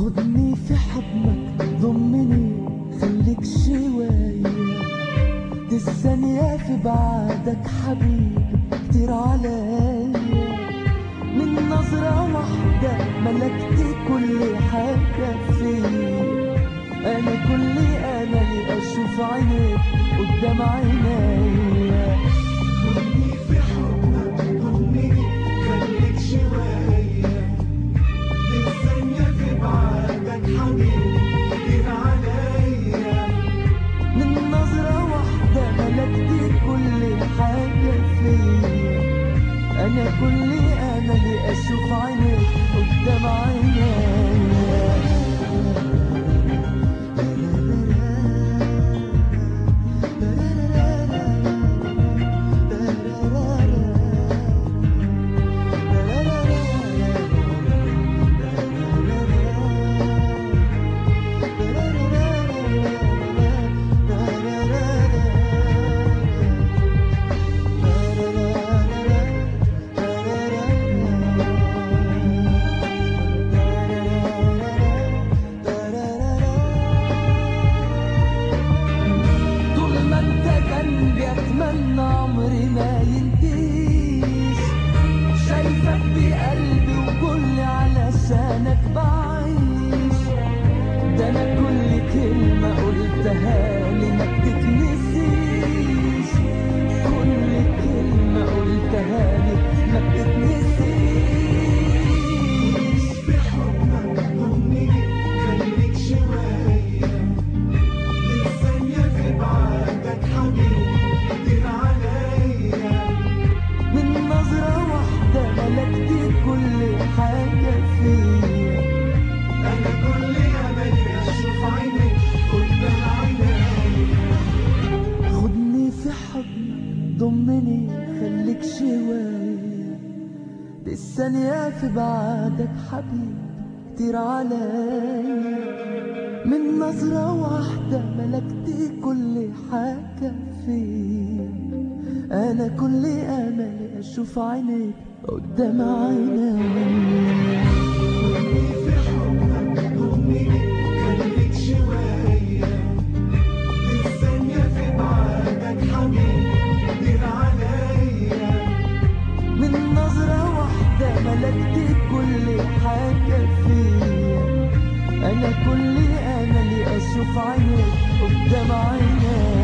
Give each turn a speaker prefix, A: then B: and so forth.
A: خدني في حضنك ضمني خليك شوية دي الثانية في بعدك حبيبي كتير عليا من نظرة واحدة ملكت كل حاجة فيا أنا كل أملي أشوف عينيك قدام عينيا
B: خدني في حضنك ضمني خليك شوية للثانية في بعدك حبيبي كتير عليا
A: من نظرة واحدة ملكت كل حاجة فيا أنا كل أملي أشوف عينيك قدام عينيا طول ما انت جنبي اتمنى عمري ما ينتهيش شايفك بقلبي وكل علشانك بعيش ده انا كل كلمة قلتها لي ما بتتنسيش كل كلمة قلتها لي ما بتتنسيش
B: في حضنك ضمني خليك شوية للثانية في بعدك حبيبي كتير عليا
A: من نظرة واحدة ملكت كل حاجة فيا
B: أنا كل أملي أشوف عينيك قدام عينيا
A: خدني في حضنك ضمني خليك شوية دي الثانية في بعدك حبيبي كتير عليا من نظرة واحدة ملكت كل حاجة فيا أنا كل أملي أشوف عينيك قدام عينيا
B: في حضنك ضمني خليك شوية للثانية في بعدك حبيبي كتير عليا
A: من نظرة واحدة ملكت كل حاجة فيا أنا كل أملي أشوف عينيك قدام عينيا